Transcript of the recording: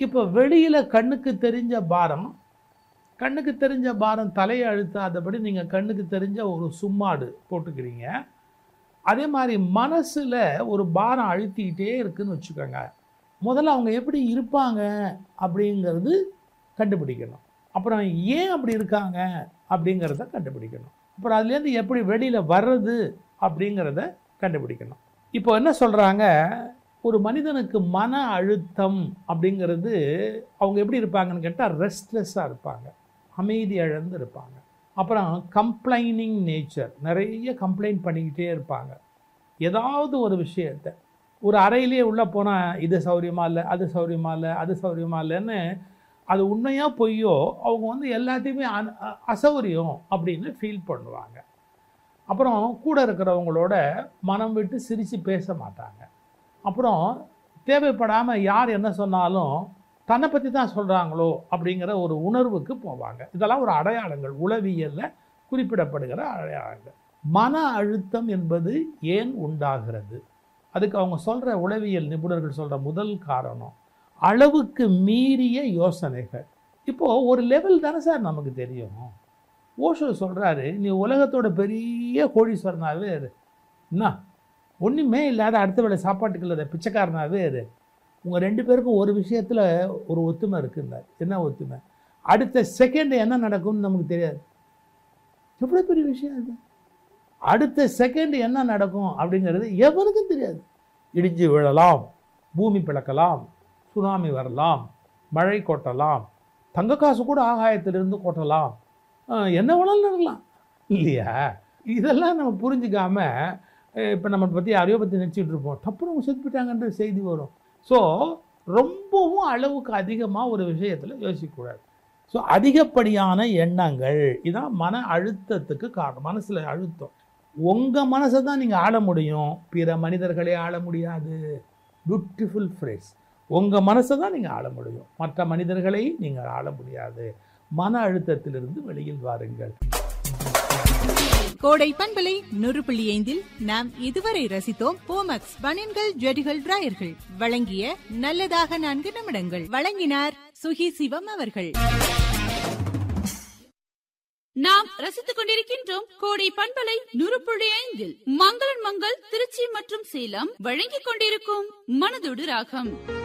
இப்போ வெளியில கண்ணுக்கு தெரிஞ்ச பாரம் கண்ணுக்கு தெரிஞ்ச பாரம் தலையை அழுத்தாதபடி நீங்க கண்ணுக்கு தெரிஞ்ச ஒரு சும்மாடு போட்டுக்கிறீங்க அதே மாதிரி மனசுல ஒரு பாரம் அழுத்திக்கிட்டே இருக்குன்னு வச்சுக்கோங்க முதல்ல அவங்க எப்படி இருப்பாங்க அப்படிங்கிறது கண்டுபிடிக்கணும் அப்புறம் ஏன் அப்படி இருக்காங்க அப்படிங்கிறத கண்டுபிடிக்கணும் அப்புறம் அதுலேருந்து எப்படி வெளியில் வர்றது அப்படிங்கிறத கண்டுபிடிக்கணும் இப்போ என்ன சொல்கிறாங்க ஒரு மனிதனுக்கு மன அழுத்தம் அப்படிங்கிறது அவங்க எப்படி இருப்பாங்கன்னு கேட்டால் ரெஸ்ட்லெஸ்ஸாக இருப்பாங்க அமைதி இழந்து இருப்பாங்க அப்புறம் கம்ப்ளைனிங் நேச்சர் நிறைய கம்ப்ளைண்ட் பண்ணிக்கிட்டே இருப்பாங்க ஏதாவது ஒரு விஷயத்தை ஒரு அறையிலேயே உள்ளே போனால் இது சௌரியமா இல்லை அது சௌரியமா இல்லை அது சௌரியமா இல்லைன்னு அது உண்மையாக பொய்யோ அவங்க வந்து எல்லாத்தையுமே அன- அ- அசௌரியம் அப்படின்னு ஃபீல் பண்ணுவாங்க அப்புறம் கூட இருக்கிறவங்களோட மனம் விட்டு சிரித்து பேச மாட்டாங்க அப்புறம் தேவைப்படாமல் யார் என்ன சொன்னாலும் தன்னை பற்றி தான் சொல்கிறாங்களோ அப்படிங்கிற ஒரு உணர்வுக்கு போவாங்க இதெல்லாம் ஒரு அடையாளங்கள் உளவியலில் குறிப்பிடப்படுகிற அடையாளங்கள் மன அழுத்தம் என்பது ஏன் உண்டாகிறது அதுக்கு அவங்க சொல்கிற உளவியல் நிபுணர்கள் சொல்கிற முதல் காரணம் அளவுக்கு மீறிய யோசனைகள் இப்போது ஒரு லெவல் தானே சார் நமக்கு தெரியும் ஓஷோ சொல்கிறாரு நீ உலகத்தோட பெரிய கோடீஸ்வரனாகவே இரு என்ன ஒன்றுமே இல்லாத அடுத்த வேளை சாப்பாட்டுக்கு இல்லாத பிச்சைக்காரனாகவே இரு உங்கள் ரெண்டு பேருக்கும் ஒரு விஷயத்தில் ஒரு ஒத்துமை இருக்குன்னார் என்ன ஒத்துமை அடுத்த செகண்ட் என்ன நடக்கும்னு நமக்கு தெரியாது எவ்வளோ பெரிய விஷயம் அது அடுத்த செகண்ட் என்ன நடக்கும் அப்படிங்கிறது எவனுக்கும் தெரியாது இடிஞ்சு விழலாம் பூமி பிளக்கலாம் சுனாமி வரலாம் மழை கொட்டலாம் தங்க காசு கூட ஆகாயத்திலிருந்து கொட்டலாம் ஆஹ் என்ன வேணாலும் நடக்கலாம் இல்லையா இதெல்லாம் நம்ம புரிஞ்சுக்காம இப்போ நம்ம பற்றி யாரையோ பற்றி நினச்சிட்டு இருப்போம் டப்புனு அவங்க செத்து போயிட்டாங்கன்ற செய்தி வரும் ஸோ ரொம்பவும் அளவுக்கு அதிகமாக ஒரு விஷயத்தில் யோசிக்கக்கூடாது ஸோ அதிகப்படியான எண்ணங்கள் இதான் மன அழுத்தத்துக்கு காரணம் மனசில் அழுத்தம் உங்கள் மனசை தான் நீங்கள் ஆள முடியும் பிற மனிதர்களே ஆள முடியாது பியூட்டிஃபுல் ஃப்ரேஸ் உங்கள் மனசை தான் நீங்கள் ஆள முடியும் மற்ற மனிதர்களை நீங்கள் ஆள முடியாது மன அழுத்தத்திலிருந்து வெளியில் வாருங்கள் கோடை பண்பலை நூறு புள்ளி ஐந்தில் நாம் இதுவரை ரசித்தோம் போமக்ஸ் பனியன்கள் ஜெடிகள் டிராயர்கள் வழங்கிய நல்லதாக நான்கு நிமிடங்கள் வழங்கினார் சுகி சிவம் அவர்கள் நாம் ரசித்துக் கொண்டிருக்கின்றோம் கோடை பண்பலை நூறு புள்ளி ஐந்தில் மங்களன் மங்கள் திருச்சி மற்றும் சேலம் வழங்கிக் கொண்டிருக்கும் மனதோடு ராகம்